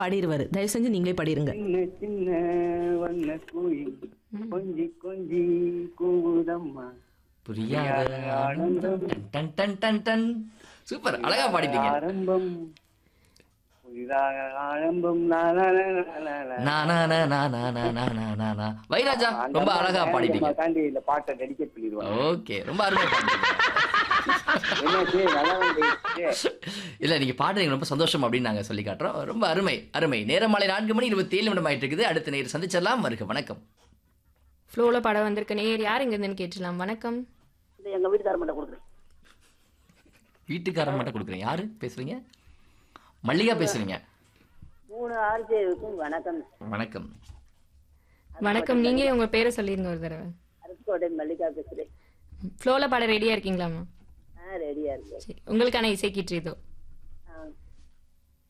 பாடிடுவாரு தயவு செஞ்சு நீங்களே பாடிருங்க சின்ன சின்ன வண்ண கோயில் கொஞ்சி கொஞ்சி கூவுதம்மா புரியாத ஆனந்தம் டன் டன் டன் டன் சூப்பர் அழகா பாடிட்டீங்க ஆரம்பம் புதிதாக ஆரம்பம் நானா நா நா நா நா நா நா நா நா நா நா வைராஜா ரொம்ப அழகா பாடிட்டீங்க தாண்டி இந்த பாட்டை டெடிகேட் பண்ணிடுவாங்க ஓகே ரொம்ப அருமையா பாடிட்டீங்க என்னாச்சு நல்லா வந்து இல்ல நீங்க பாடுறீங்க ரொம்ப சந்தோஷம் அப்படின்னு நாங்க சொல்லி காட்டுறோம் ரொம்ப அருமை அருமை நேரம் மாலை நான்கு மணி இருபத்தி ஏழு நிமிடம் ஆயிட்டு இருக்குது அடுத்த நேர் சந்திச்சிடலாம் வருக வணக்கம் ஃப்ளோவில் படம் வந்திருக்க நேர் யார் இங்க இருந்துன்னு கேட்டுலாம் வணக்கம் இது எங்க வீட்டுக்கார மட்டும் கொடுக்குறேன் வீட்டுக்காரன் மட்டும் கொடுக்குறேன் யாரு பேசுறீங்க மல்லிகா பேசுறீங்க மூணு ஆர்ஜேவுக்கும் வணக்கம் வணக்கம் வணக்கம் நீங்க உங்க பேரை சொல்லிருங்க ஒரு தடவை அரசுக்கோட்டை மல்லிகா பேசுறேன் ஃப்ளோவில் பாட ரெடியா இருக்கீங்களாமா ஆ ரெடியா இருக்கு சரி உங்களுக்கான இசை கீற்று இதோ